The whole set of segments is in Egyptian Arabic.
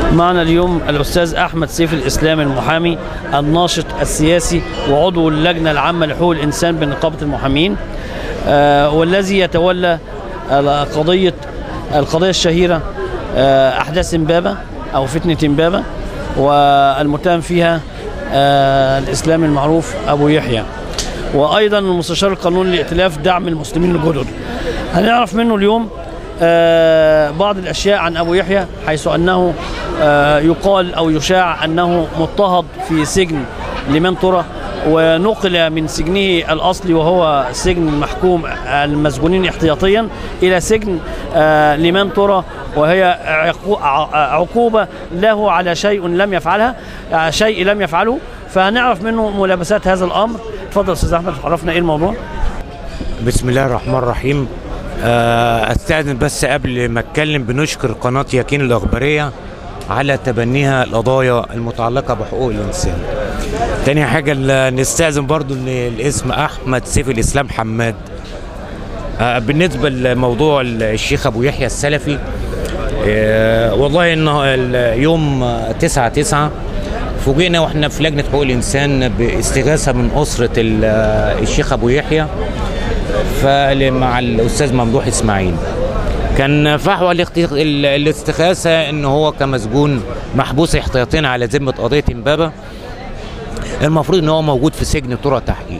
معنا اليوم الأستاذ أحمد سيف الإسلام المحامي الناشط السياسي وعضو اللجنة العامة لحقوق الإنسان بنقابة المحامين آه، والذي يتولى قضية القضية الشهيرة آه، أحداث إمبابة أو فتنة إمبابة والمتهم فيها آه، الإسلام المعروف أبو يحيى وأيضا المستشار القانوني لائتلاف دعم المسلمين الجدد هنعرف منه اليوم آه، بعض الأشياء عن أبو يحيى حيث أنه آه، يقال أو يشاع أنه مضطهد في سجن لمن ترى ونقل من سجنه الأصلي وهو سجن المحكوم المسجونين احتياطيا إلى سجن آه، لمن ترى وهي عقو- ع- عقوبة له على شيء لم يفعلها آه، شيء لم يفعله فهنعرف منه ملابسات هذا الأمر اتفضل أستاذ أحمد عرفنا إيه الموضوع بسم الله الرحمن الرحيم آه، استاذن بس قبل ما اتكلم بنشكر قناه يقين الاخباريه على تبنيها القضايا المتعلقه بحقوق الانسان تاني حاجه ال- نستاذن برضو ان الاسم احمد سيف الاسلام حماد آه، بالنسبه لموضوع ال- الشيخ ابو يحيى السلفي آه، والله انه ال- يوم 9 9 فوجئنا واحنا في لجنه حقوق الانسان باستغاثه من اسره ال- الشيخ ابو يحيى فمع الاستاذ ممدوح اسماعيل كان فحوى الاخت- ال- الاستغاثه ان هو كمسجون محبوس احتياطيا على ذمه قضيه امبابه المفروض ان هو موجود في سجن ترى تحقيق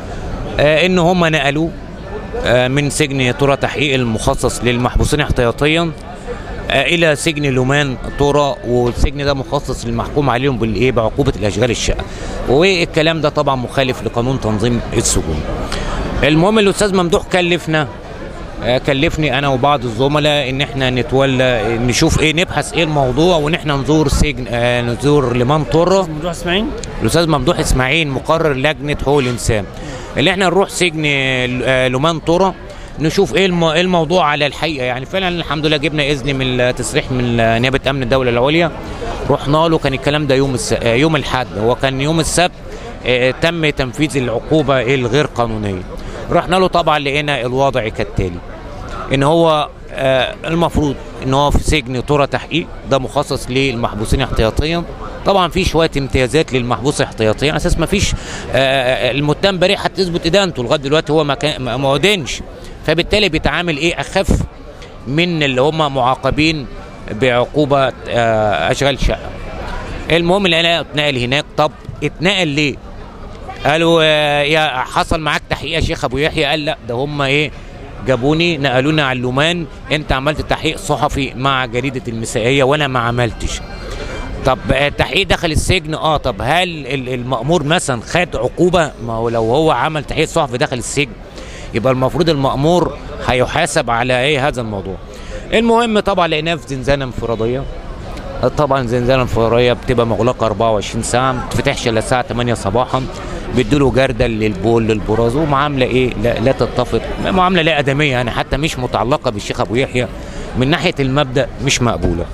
آه ان هم نقلوه آه من سجن ترى تحقيق المخصص للمحبوسين احتياطيا آه الى سجن لومان ترى والسجن ده مخصص للمحكوم عليهم بالايه بعقوبه الاشغال الشقه والكلام ده طبعا مخالف لقانون تنظيم السجون المهم الاستاذ ممدوح كلفنا آه، كلفني انا وبعض الزملاء ان احنا نتولى نشوف ايه نبحث ايه الموضوع وان احنا نزور سجن آه، نزور لمان طره ممدوح اسماعيل الاستاذ ممدوح اسماعيل مقرر لجنه حقوق الانسان اللي احنا نروح سجن آه، لمان طره نشوف ايه الم- إيه الموضوع على الحقيقه يعني فعلا الحمد لله جبنا اذن من التصريح من نيابه امن الدوله العليا رحنا له كان الكلام ده يوم الس... آه، يوم الاحد هو كان يوم السبت آه، تم تنفيذ العقوبه الغير قانونيه رحنا له طبعا لقينا الوضع كالتالي ان هو آه، المفروض ان هو في سجن ترى تحقيق ده مخصص للمحبوسين احتياطيا طبعا في شويه امتيازات للمحبوس احتياطيا على اساس ما فيش آه، المتهم بريء حتى تثبت ادانته لغايه دلوقتي هو ما كان ما ما ادانش فبالتالي بيتعامل ايه اخف من اللي هم معاقبين بعقوبه آه، اشغال شقه المهم اللي انا اتنقل هناك طب اتنقل ليه قالوا آه، يا حصل معاك تحقيق يا شيخ ابو يحيى قال لا ده هم ايه جابوني نقلوني على اللومان انت عملت تحقيق صحفي مع جريده المسائيه وانا ما عملتش طب آه، التحقيق دخل السجن اه طب هل ال- المأمور مثلا خد عقوبه ما هو لو هو عمل تحقيق صحفي داخل السجن يبقى المفروض المأمور هيحاسب على ايه هذا الموضوع المهم طبعا لقيناه في زنزانه انفراديه طبعا زنزانه انفراديه بتبقى مغلقه 24 ساعه ما بتفتحش الا الساعه 8 صباحا بيدوا جردل للبول للبراز ومعامله ايه لا, لا تتفق معامله لا ادميه يعني حتى مش متعلقه بالشيخ ابو يحيى من ناحيه المبدا مش مقبوله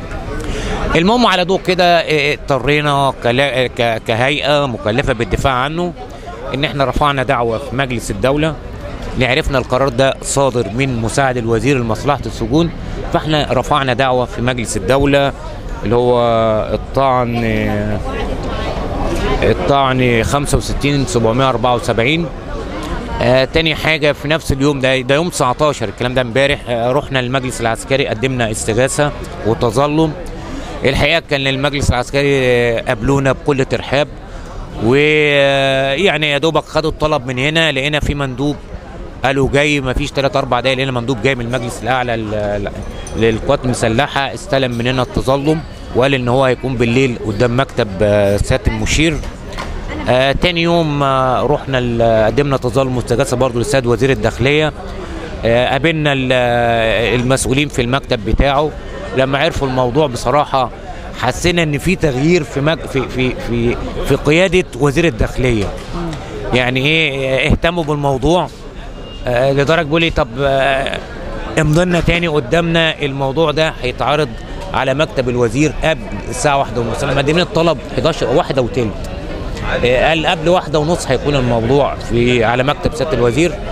المهم على ضوء كده إيه، اضطرينا كلا- ك- كهيئه مكلفه بالدفاع عنه ان احنا رفعنا دعوه في مجلس الدوله عرفنا القرار ده صادر من مساعد الوزير لمصلحه السجون فاحنا رفعنا دعوه في مجلس الدوله اللي هو الطعن الطعن 65 774 آه تاني حاجه في نفس اليوم ده ده يوم 19 الكلام ده امبارح آه رحنا للمجلس العسكري قدمنا استغاثه وتظلم الحقيقه كان المجلس العسكري آه، قابلونا بكل ترحاب ويعني يا دوبك خدوا الطلب من هنا لقينا في مندوب قالوا جاي ما فيش 3 4 دقايق لقينا مندوب جاي من المجلس الاعلى لل- للقوات المسلحه استلم مننا التظلم وقال ان هو هيكون بالليل قدام مكتب آه، سياده المشير آه تاني يوم آه رحنا ال- قدمنا تظلم مستغاثه برضه للسيد وزير الداخليه آه قابلنا ال- آه، المسؤولين في المكتب بتاعه لما عرفوا الموضوع بصراحه حسينا ان في تغيير في مج... في في في في قياده وزير الداخليه يعني ايه آه، اهتموا بالموضوع آه لدرجه بيقول لي طب آه امضي لنا تاني قدامنا الموضوع ده هيتعرض على مكتب الوزير قبل الساعه واحدة ونص انا مقدمين الطلب 11 واحدة وتلت آه، قال قبل واحدة ونص هيكون الموضوع في على مكتب سياده الوزير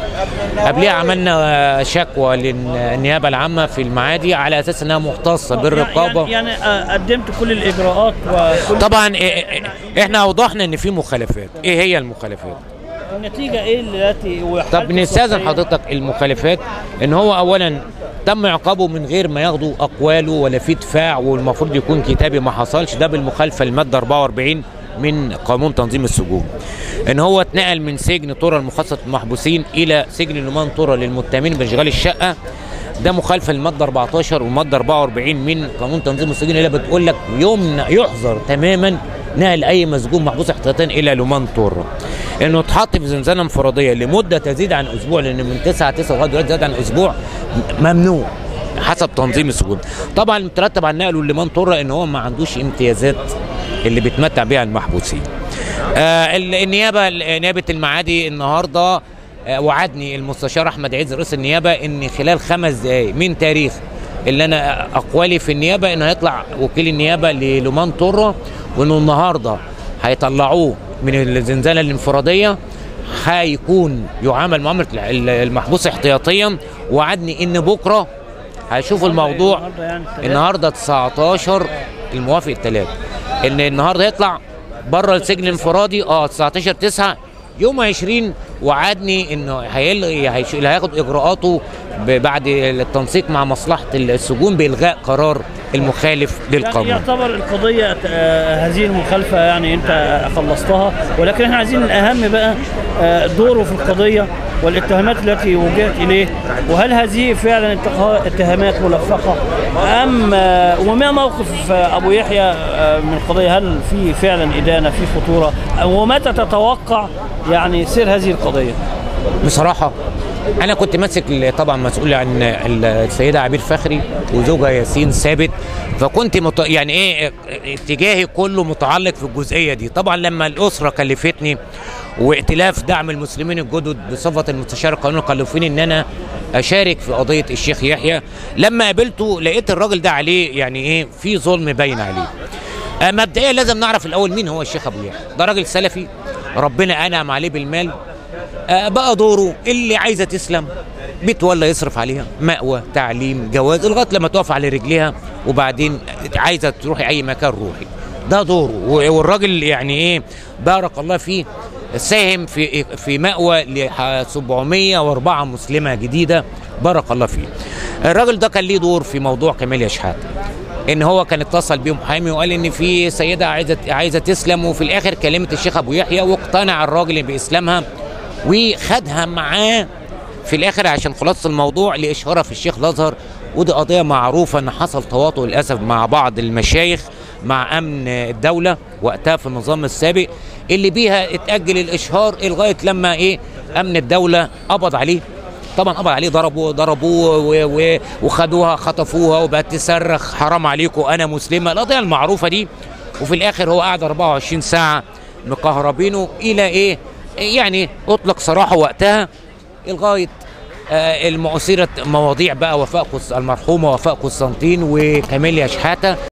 قبلها عملنا شكوى للنيابه العامه في المعادي على اساس انها مختصه بالرقابه يعني, يعني آه، قدمت كل الاجراءات وكل طبعا إيه- إيه- احنا اوضحنا ان في مخالفات ايه هي المخالفات النتيجه ايه التي طب نستاذن حضرتك المخالفات ان هو اولا تم عقابه من غير ما ياخدوا اقواله ولا في دفاع والمفروض يكون كتابي ما حصلش ده بالمخالفه للماده 44 من قانون تنظيم السجون ان هو اتنقل من سجن طرى المخصص للمحبوسين الى سجن لمان طرى للمتهمين باشغال الشقه ده مخالفه للماده 14 والماده 44 من قانون تنظيم السجون اللي بتقول لك يمنع يحظر تماما نقل اي مسجون محبوس احتياطيا الى لمان طرة انه اتحط في زنزانه انفراديه لمده تزيد عن اسبوع لان من 9 9 لغايه دلوقتي زاد عن اسبوع ممنوع حسب تنظيم السجون طبعا مترتب على نقله لمان طرة ان هو ما عندوش امتيازات اللي بيتمتع بها المحبوسين آه ال- النيابه نيابه المعادي النهارده آه وعدني المستشار احمد عز رئيس النيابه ان خلال خمس دقائق من تاريخ اللي انا اقوالي في النيابه انه هيطلع وكيل النيابه للومان طره وانه النهارده هيطلعوه من الزنزانه الانفراديه هيكون يعامل معامله ال- المحبوس احتياطيا وعدني ان بكره هيشوفوا الموضوع النهارده يعني التلاتة. النهارده 19 الموافق الثلاث ان النهارده يطلع بره السجن الانفرادي اه 19 9 يوم 20 وعدني انه هيلغي هيش- اللي هياخد اجراءاته ب- بعد التنسيق مع مصلحه السجون بالغاء قرار المخالف يعني للقانون يعتبر القضية آه، هذه المخالفة يعني أنت خلصتها ولكن احنا عايزين الأهم بقى آه، دوره في القضية والاتهامات التي وجهت إليه وهل هذه فعلا اتخا- اتهامات ملفقة أم آه، وما موقف آه، أبو يحيى آه، من القضية هل في فعلا إدانة في خطورة ومتى تتوقع يعني سير هذه القضية بصراحه انا كنت ماسك ال- طبعا مسؤول عن ال- السيده عبير فخري وزوجها ياسين ثابت فكنت مت... يعني ايه اتجاهي كله متعلق في الجزئيه دي طبعا لما الاسره كلفتني وائتلاف دعم المسلمين الجدد بصفه المستشار القانوني كلفوني ان انا اشارك في قضيه الشيخ يحيى لما قابلته لقيت الراجل ده عليه يعني ايه في ظلم باين عليه آه، مبدئيا لازم نعرف الاول مين هو الشيخ ابو يحيى ده راجل سلفي ربنا انعم عليه بالمال آه، بقى دوره اللي عايزه تسلم بيت ولا يصرف عليها مأوى تعليم جواز لغايه لما تقف على رجليها وبعدين عايزه تروحي اي مكان روحي ده دوره و- والراجل يعني ايه بارك الله فيه ساهم في في مأوى ل 704 مسلمه جديده بارك الله فيه الراجل ده كان ليه دور في موضوع كمال يا شحاته ان هو كان اتصل بيه محامي وقال ان في سيده عايزه عايزه تسلم وفي الاخر كلمت الشيخ ابو يحيى واقتنع الراجل باسلامها وخدها معاه في الاخر عشان خلاصه الموضوع لاشهارها في الشيخ الازهر ودي قضيه معروفه ان حصل تواطؤ للاسف مع بعض المشايخ مع امن الدوله وقتها في النظام السابق اللي بيها اتاجل الاشهار لغايه لما ايه امن الدوله قبض عليه طبعا قبض عليه ضربوه ضربوه و- و- وخدوها خطفوها وبقت تصرخ حرام عليكم انا مسلمه القضيه المعروفه دي وفي الاخر هو قعد 24 ساعه مكهربينه الى ايه يعني اطلق سراحه وقتها لغايه آه، المؤثرة مواضيع بقى وفاء قس المرحومه وفاء قسطنطين وكاميليا شحاته